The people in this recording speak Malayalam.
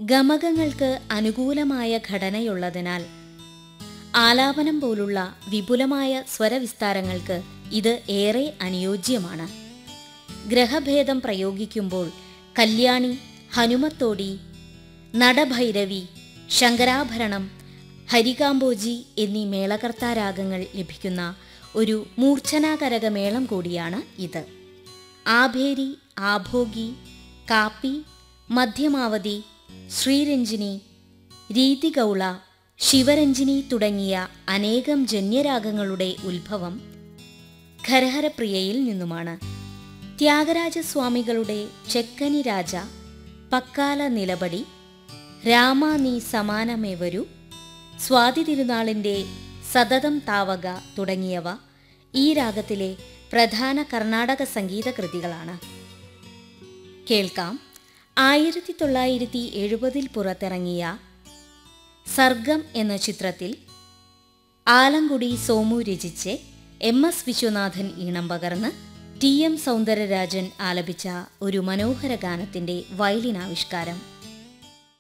ഗമകങ്ങൾക്ക് അനുകൂലമായ ഘടനയുള്ളതിനാൽ ആലാപനം പോലുള്ള വിപുലമായ സ്വരവിസ്താരങ്ങൾക്ക് ഇത് ഏറെ അനുയോജ്യമാണ് ഗ്രഹഭേദം പ്രയോഗിക്കുമ്പോൾ കല്യാണി ഹനുമത്തോടി നടഭൈരവി ശങ്കരാഭരണം ഹരികാംബോജി എന്നീ മേളകർത്താരാഗങ്ങൾ ലഭിക്കുന്ന ഒരു മൂർച്ഛനാകരക മേളം കൂടിയാണ് ഇത് ആഭേരി ആഭോഗി കാപ്പി മധ്യമാവതി ശ്രീരഞ്ജിനി രീതിഗൗള ശിവരഞ്ജിനി തുടങ്ങിയ അനേകം ജന്യരാഗങ്ങളുടെ ഉത്ഭവം ഖരഹരപ്രിയയിൽ നിന്നുമാണ് ത്യാഗരാജസ്വാമികളുടെ ചെക്കനി രാജ പക്കാല നിലപടി രാമ നീ സമാനമേവരു സ്വാതി തിരുനാളിൻ്റെ സതതം താവക തുടങ്ങിയവ ഈ രാഗത്തിലെ പ്രധാന കർണാടക സംഗീത കൃതികളാണ് കേൾക്കാം ആയിരത്തി തൊള്ളായിരത്തി എഴുപതിൽ പുറത്തിറങ്ങിയ സർഗം എന്ന ചിത്രത്തിൽ ആലങ്കുടി സോമു രചിച്ച് എം എസ് വിശ്വനാഥൻ ഈണം പകർന്ന് ടി എം സൗന്ദരരാജൻ ആലപിച്ച ഒരു മനോഹര ഗാനത്തിന്റെ വയലിൻ ആവിഷ്കാരം